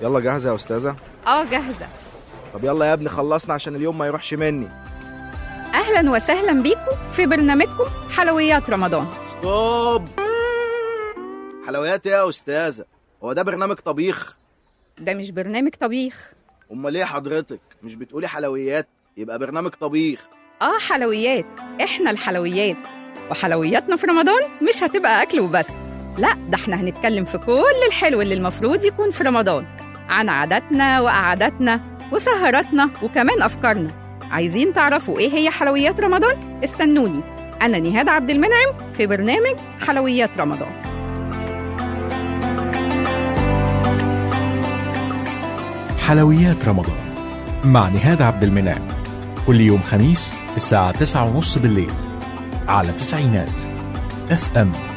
يلا جاهزة يا أستاذة اه جاهزة طب يلا يا ابني خلصنا عشان اليوم ما يروحش مني اهلا وسهلا بيكم في برنامجكم حلويات رمضان ستوب حلويات ايه يا أستاذة هو ده برنامج طبيخ ده مش برنامج طبيخ أمال ليه حضرتك مش بتقولي حلويات يبقى برنامج طبيخ اه حلويات احنا الحلويات وحلوياتنا في رمضان مش هتبقى اكل وبس لا ده احنا هنتكلم في كل الحلو اللي المفروض يكون في رمضان عن عاداتنا وقعداتنا وسهراتنا وكمان افكارنا عايزين تعرفوا ايه هي حلويات رمضان استنوني انا نهاد عبد المنعم في برنامج حلويات رمضان حلويات رمضان مع نهاد عبد المنعم كل يوم خميس الساعة 9:30 بالليل على تسعينات اف ام